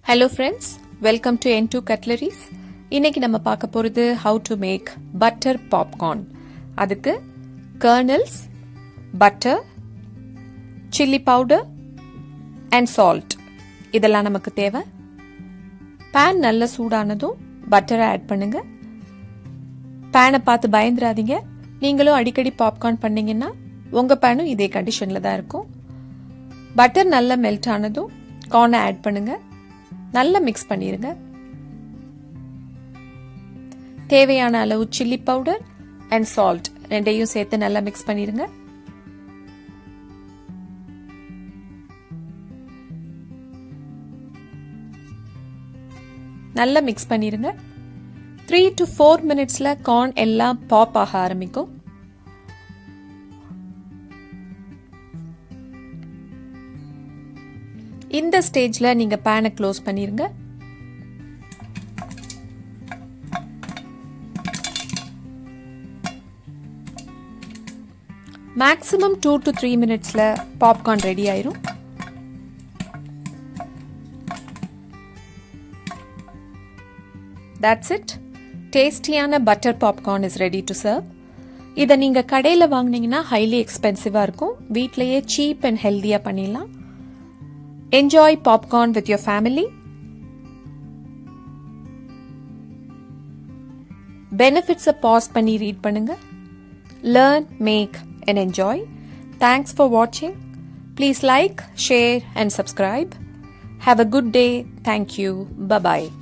hello friends welcome to என் two cutleries இன்னைக்கு நம்ம பார்க்க போகிறது how to make butter popcorn அதுக்கு kernels butter chilli powder and salt இதெல்லாம் நமக்கு தேவை பேன் நல்ல சூடானதும் பட்டரை ஆட் பண்ணுங்க பேனை பார்த்து பயந்துடாதீங்க நீங்களும் அடிக்கடி பாப்கார்ன் பண்ணீங்கன்னா உங்கள் பேனும் இதே கண்டிஷனில் தான் இருக்கும் பட்டர் நல்லா மெல்ட் ஆனதும் கார்னை ஆட் பண்ணுங்க நல்லா மிக்ஸ் பண்ணிடுங்க தேவையான அளவு சில்லி பவுடர் அண்ட் சால்ட் ரெண்டையும் சேர்த்து நல்லா மிக்ஸ் பண்ணிடுங்க நல்லா மிக்ஸ் பண்ணிடுங்க த்ரீ டு ஃபோர் மினிட்ஸில் கார்ன் எல்லாம் பாப் ஆக ஆரம்பிக்கும் இந்த ஸ்டேஜில் நீங்கள் பேனை க்ளோஸ் பண்ணிடுங்க மேக்ஸிமம் டூ டு த்ரீ மினிட்ஸில் பாப்கார்ன் ரெடி ஆயிரும் தட்ஸ் இட் டேஸ்டியான butter popcorn is ready to serve இதை நீங்கள் கடையில் வாங்கினீங்கன்னா ஹைலி எக்ஸ்பென்சிவாக இருக்கும் வீட்லேயே சீப் அண்ட் ஹெல்த்தியாக பண்ணிடலாம் enjoy popcorn with your family பெனிஃபிட்ஸை பாஸ் பண்ணி ரீட் பண்ணுங்க learn make and enjoy thanks for வாட்சிங் please like share and subscribe have a good day thank you bye bye